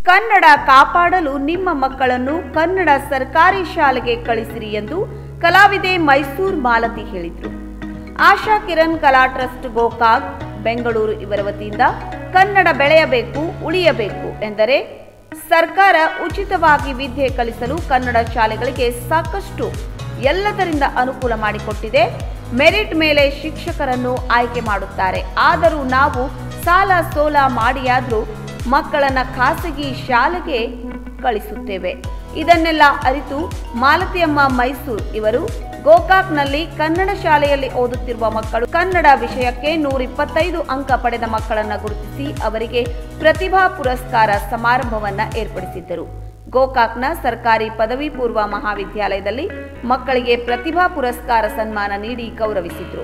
ಕನ್ನಡ ಕಾಪಾಡಲು ನಿಮ್ಮ ಮಕ್ಕಳನ್ನು ಕನ್ನಡ ಸರ್ಕಾರಿ ಶಾಲೆಗೆ ಕಳಿಸಿರಿ ಎಂದು ಕಲಾವಿದೆ ಮೈಸೂರು ಮಾಲತಿ ಹೇಳಿದರು ಆಶಾ ಕಿರಣ್ ಕಲಾ ಟ್ರಸ್ಟ್ ಗೋಕಾಕ್ ಬೆಂಗಳೂರು ಇವರ ವತಿಯಿಂದ ಕನ್ನಡ ಬೆಳೆಯಬೇಕು ಉಳಿಯಬೇಕು ಎಂದರೆ ಸರ್ಕಾರ ಉಚಿತವಾಗಿ ವಿದ್ಯೆ ಕಲಿಸಲು ಕನ್ನಡ ಶಾಲೆಗಳಿಗೆ ಸಾಕಷ್ಟು ಎಲ್ಲದರಿಂದ ಅನುಕೂಲ ಮಾಡಿಕೊಟ್ಟಿದೆ ಮೆರಿಟ್ ಮೇಲೆ ಶಿಕ್ಷಕರನ್ನು ಆಯ್ಕೆ ಮಾಡುತ್ತಾರೆ ಆದರೂ ನಾವು ಸಾಲ ಸೋಲ ಮಾಡಿಯಾದರೂ ಮಕ್ಕಳನ್ನ ಖಾಸಗಿ ಶಾಲೆಗೆ ಕಳಿಸುತ್ತೇವೆ ಇದನ್ನೆಲ್ಲ ಅರಿತು ಮಾಲತಿಯಮ್ಮ ಮೈಸೂರು ಇವರು ಗೋಕಾಕ್ನಲ್ಲಿ ಕನ್ನಡ ಶಾಲೆಯಲ್ಲಿ ಓದುತ್ತಿರುವ ಮಕ್ಕಳು ಕನ್ನಡ ವಿಷಯಕ್ಕೆ ನೂರಿಪ್ಪತ್ತೈದು ಅಂಕ ಪಡೆದ ಮಕ್ಕಳನ್ನ ಗುರುತಿಸಿ ಅವರಿಗೆ ಪ್ರತಿಭಾ ಪುರಸ್ಕಾರ ಸಮಾರಂಭವನ್ನ ಏರ್ಪಡಿಸಿದ್ದರು ಗೋಕಾಕ್ನ ಸರ್ಕಾರಿ ಪದವಿ ಪೂರ್ವ ಮಹಾವಿದ್ಯಾಲಯದಲ್ಲಿ ಮಕ್ಕಳಿಗೆ ಪ್ರತಿಭಾ ಪುರಸ್ಕಾರ ಸನ್ಮಾನ ನೀಡಿ ಗೌರವಿಸಿದ್ರು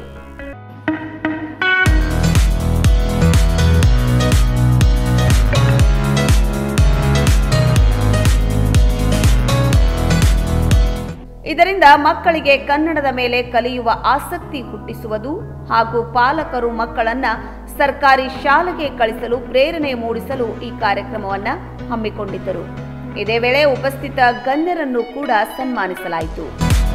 ಇದರಿಂದ ಮಕ್ಕಳಿಗೆ ಕನ್ನಡದ ಮೇಲೆ ಕಲಿಯುವ ಆಸಕ್ತಿ ಹುಟ್ಟಿಸುವುದು ಹಾಗೂ ಪಾಲಕರು ಮಕ್ಕಳನ್ನ ಸರ್ಕಾರಿ ಶಾಲೆಗೆ ಕಳಿಸಲು ಪ್ರೇರಣೆ ಮೂಡಿಸಲು ಈ ಕಾರ್ಯಕ್ರಮವನ್ನ ಹಮ್ಮಿಕೊಂಡಿದ್ದರು ಇದೇ ವೇಳೆ ಉಪಸ್ಥಿತ ಗಣ್ಯರನ್ನು ಕೂಡ ಸನ್ಮಾನಿಸಲಾಯಿತು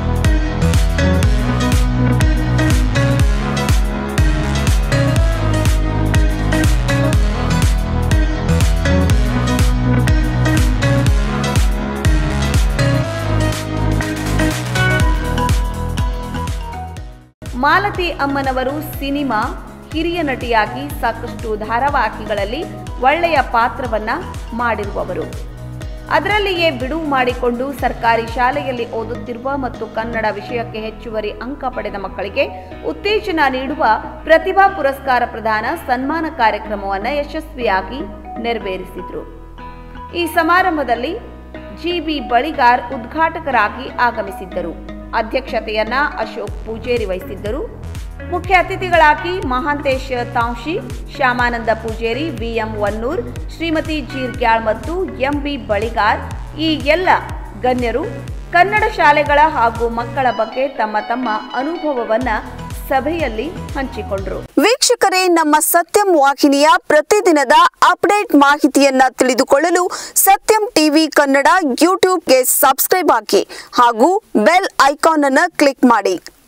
ಮಾಲತಿ ಅಮ್ಮನವರು ಸಿನಿಮಾ ಹಿರಿಯ ನಟಿಯಾಗಿ ಸಾಕಷ್ಟು ಧಾರಾವಾಹಿಗಳಲ್ಲಿ ಒಳ್ಳೆಯ ಪಾತ್ರವನ್ನ ಮಾಡಿರುವವರು ಅದರಲ್ಲಿಯೇ ಬಿಡುವು ಮಾಡಿಕೊಂಡು ಸರ್ಕಾರಿ ಶಾಲೆಯಲ್ಲಿ ಓದುತ್ತಿರುವ ಮತ್ತು ಕನ್ನಡ ವಿಷಯಕ್ಕೆ ಹೆಚ್ಚುವರಿ ಅಂಕ ಪಡೆದ ಮಕ್ಕಳಿಗೆ ಉತ್ತೇಜನ ನೀಡುವ ಪ್ರತಿಭಾ ಪುರಸ್ಕಾರ ಪ್ರದಾನ ಸನ್ಮಾನ ಕಾರ್ಯಕ್ರಮವನ್ನು ಯಶಸ್ವಿಯಾಗಿ ನೆರವೇರಿಸಿದ್ರು ಈ ಸಮಾರಂಭದಲ್ಲಿ ಜಿಬಿ ಬಳಿಗಾರ್ ಉದ್ಘಾಟಕರಾಗಿ ಆಗಮಿಸಿದ್ದರು ಅಧ್ಯಕ್ಷತೆಯನ್ನ ಅಶೋಕ್ ಪೂಜೇರಿ ವಹಿಸಿದ್ದರು ಮುಖ್ಯ ಅತಿಥಿಗಳಾಗಿ ಮಹಾಂತೇಶ್ ತಾಂಶಿ ಶ್ಯಾಮಾನಂದ ಪೂಜೇರಿ ಬಿಎಂ ವನ್ನೂರ್ ಶ್ರೀಮತಿ ಜೀರ್ಗ್ಯಾಳ್ ಮತ್ತು ಎಂಬಿ ಬಳಿಗಾರ್ ಈ ಎಲ್ಲ ಗಣ್ಯರು ಕನ್ನಡ ಶಾಲೆಗಳ ಹಾಗೂ ಮಕ್ಕಳ ಬಗ್ಗೆ ತಮ್ಮ ತಮ್ಮ ಅನುಭವವನ್ನ ಸಭೆಯಲ್ಲಿ ಹಂಚಿಕೊಂಡರು ವೀಕ್ಷಕರೇ ನಮ್ಮ ಸತ್ಯಂ ವಾಹಿನಿಯ ಪ್ರತಿದಿನದ ಅಪ್ಡೇಟ್ ಮಾಹಿತಿಯನ್ನ ತಿಳಿದುಕೊಳ್ಳಲು ಸತ್ಯಂ ಟಿವಿ ಕನ್ನಡ ಯೂಟ್ಯೂಬ್ಗೆ ಸಬ್ಸ್ಕ್ರೈಬ್ ಹಾಕಿ ಹಾಗೂ ಬೆಲ್ ಐಕಾನ್ ಅನ್ನು ಕ್ಲಿಕ್ ಮಾಡಿ